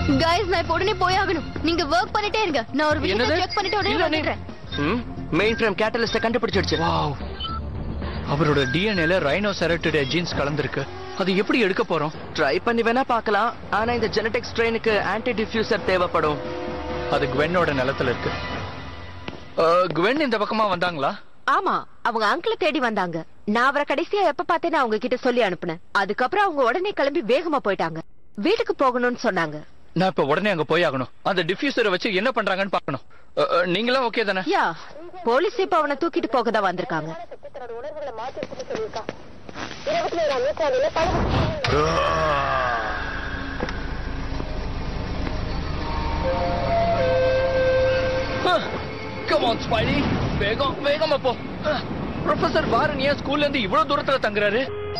Guys நான் இப்ப உடனே போய் ஆகணும் நீங்க ஒர்க் பண்ணிட்டே இருங்க நான் ஒரு விஷயத்தை என்னது? செக் பண்ணிட்டு உடனே இல்ல, நீ- வந்துடுறேன் ம் மெயின் ஃப்ரேம் கேட்டலிஸ்ட கண்டுபிடிச்சிடுச்சு வாவ் அவரோட டிஎன்ஏல ரைனோசெரட்டிட ஜீன்ஸ் கலந்திருக்கு அது எப்படி எடுக்க போறோம் ட்ரை பண்ணி வேணா பார்க்கலாம் ஆனா இந்த ஜெனடிக் ஸ்ட்ரெயினுக்கு ஆன்டி டிஃப்யூசர் தேவைப்படும் அது குவென்னோட நிலத்துல இருக்கு அஹ், குவென் இந்த பக்கமா வந்தாங்களா ஆமா அவங்க அங்கிள தேடி வந்தாங்க நான் அவரை கடைசியா எப்ப பார்த்தேன்னு அவங்க கிட்ட சொல்லி அனுப்புனேன் அதுக்கப்புறம் அவங்க உடனே கிளம்பி வேகமா போயிட்டாங்க வீட்டுக்கு போகணும்னு சொன்னாங்க நான் இப்ப உடனே அங்க போய் ஆகணும் அந்த டிஃப்யூசரை வச்சு என்ன பண்றாங்கன்னு பார்க்கணும் அஹ், அஹ், நீங்களும் ஓகே தானே யா போலீஸ் இப்ப அவனை தூக்கிட்டு போக தான் வந்திருக்காங்க கம் ஆன் ஸ்பைடி வேகம் வேகமா போ ப்ரொஃபசர் வாரன் ஏன் ஸ்கூல்ல இருந்து இவ்வளவு தூரத்துல தங்குறாரு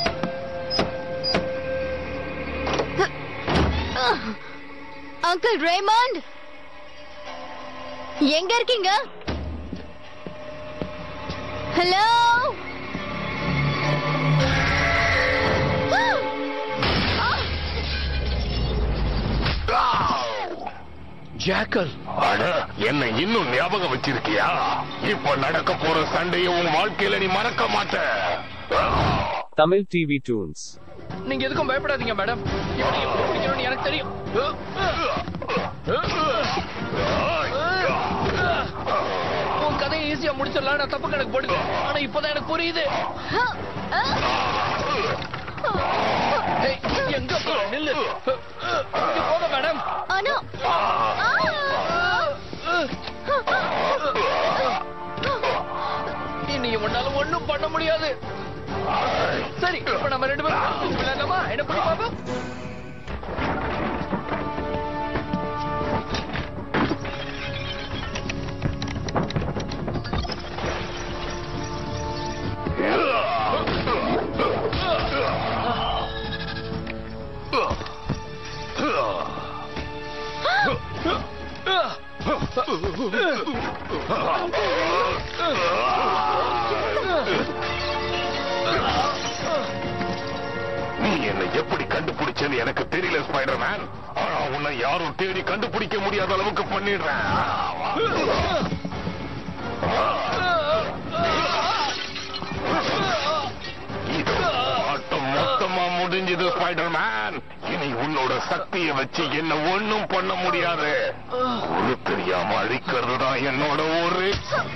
அங்கிள் ரேமண்ட் எங்க இருக்கீங்க ஹலோ ஜாக்கல் அட என்ன இன்னும் ஞாபகம் வச்சிருக்கியா இப்ப நடக்க போற சண்டையை உன் வாழ்க்கையில நீ மறக்க மாட்ட Tamil TV Tunes. நீங்க எதுக்கும் பயப்படாதீங்க மேடம் எப்படி எப்படி பிடிக்கணும்னு எனக்கு தெரியும் உன் கதையை ஈஸியா முடிச்சிடலாம் நான் தப்பு கணக்கு போடுது ஆனா இப்பதான் எனக்கு புரியுது ஏய், எங்க போற நில்லு இங்க போங்க மேடம் அனு இனி உன்னால ஒண்ணும் பண்ண முடியாது சரி இப்ப நம்ம ரெண்டு பேரும் விளையாடலாமா என்ன பண்ணி பாப்போம் நீ என்னை எப்படி கண்டுபிடிச்சேன்னு எனக்கு தெரியல ஸ்பைடர்மேன் ஆனா உன்னை யாரும் தேடி கண்டுபிடிக்க முடியாத அளவுக்கு பண்ணிடுறேன் இது ஆட்டம் மொத்தமா முடிஞ்சது ஸ்பைடர்மேன் இனி உன்னோட சக்தியை வச்சு என்ன ஒண்ணும் பண்ண முடியாது ஒரு தெரியாம அழிக்கிறது தான் என்னோட ஒரு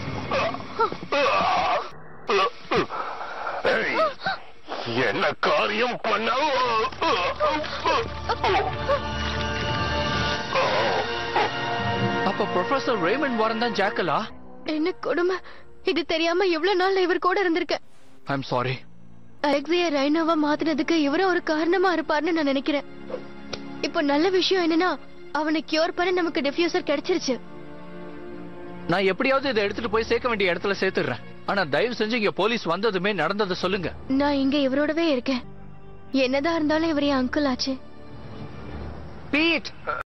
ஏய், என்ன காரியம் பண்ண அப்ப ப்ரொஃபசர் ரேமண்ட் வாரன் தான் ஜாக்கலா என்ன கொடுமை இது தெரியாம எவ்வளவு நாள் இவர் கூட இருந்திருக்கேன் ஐம் சாரி அலெக்சிய ரைனோவா மாத்தினதுக்கு இவரும் ஒரு காரணமா இருப்பார்னு நான் நினைக்கிறேன் இப்போ நல்ல விஷயம் என்னன்னா அவனை கியூர் பண்ண நமக்கு டிஃப்யூசர் கிடைச்சிருச்சு நான் எப்படியாவது இதை எடுத்துட்டு போய் சேர்க்க வேண்டிய இடத்துல சேர்த்துடுறேன் ஆனா தயவு செஞ்சு இங்க போலீஸ் வந்ததுமே நடந்ததை சொல்லுங்க நான் இங்க இவரோடவே இருக்கேன் என்னதான் இருந்தாலும் இவர் என் அங்கிள் ஆச்சு பீட்